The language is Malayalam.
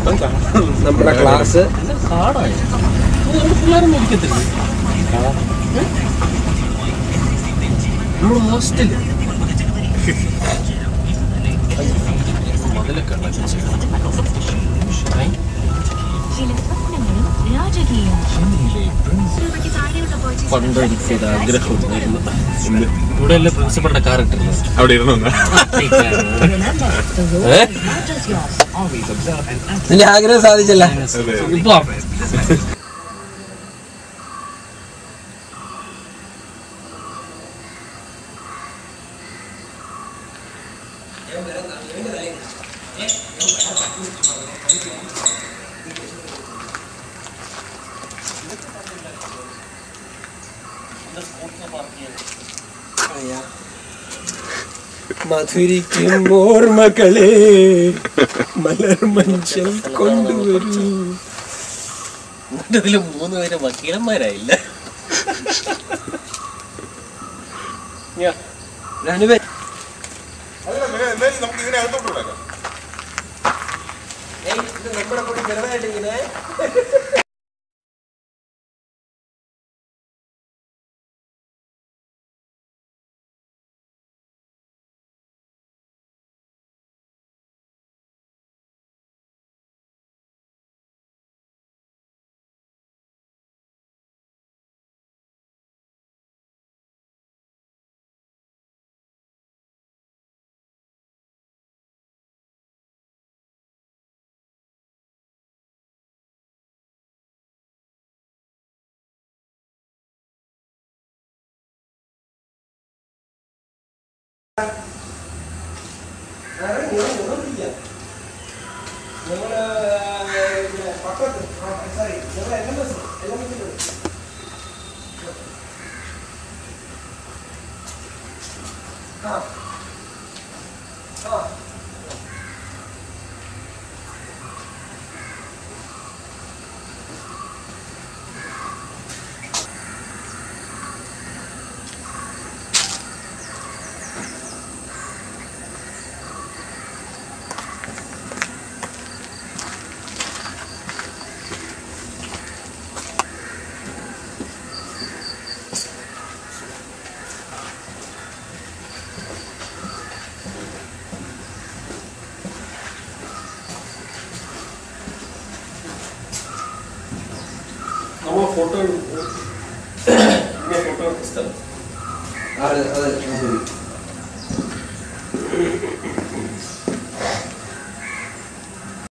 നമ്മുടെ ക്ലാസ് കാടായി പിള്ളേരൊന്നും ഇരിക്കത്തില്ല നമ്മൾ ഹോസ്റ്റല് മതിലൊക്കെ ചില സ്വപ്നങ്ങളും രാജകീയം രൂപയ്ക്ക് താഴെയുള്ള പർച്ചേസ് പണ്ട് എനിക്കൊരു ആഗ്രഹം ഉണ്ടായിരുന്നു ഇവിടെ അല്ലേ പ്രിൻസിപ്പളിന്റെ ക്യാരക്ടർ അവിടെ ഇരുന്നു നിന്റെ ആഗ്രഹം സാധിച്ചല്ല ഇപ്പൊ മധുരിക്കും ഓർമ്മകളെ മലർ മഞ്ചൽ കൊണ്ടുവരൂ ഇതില് മൂന്ന് പേര് വക്കീലന്മാരായില്ല രണ്ടുപേർ നമുക്ക് ഇതിനെ അകത്തോട്ട് വിടാം നമ്മുടെ കൂടി ചെറുതായിട്ട് ഇങ്ങനെ ഞങ്ങള് ഇവിടെ പക്കത്ത് സോറി ഞങ്ങൾ L M S L M S ആ ആ നമ്മൾ ഫോട്ടോ ഫോട്ടോ സ്ഥലം അതെ അതെ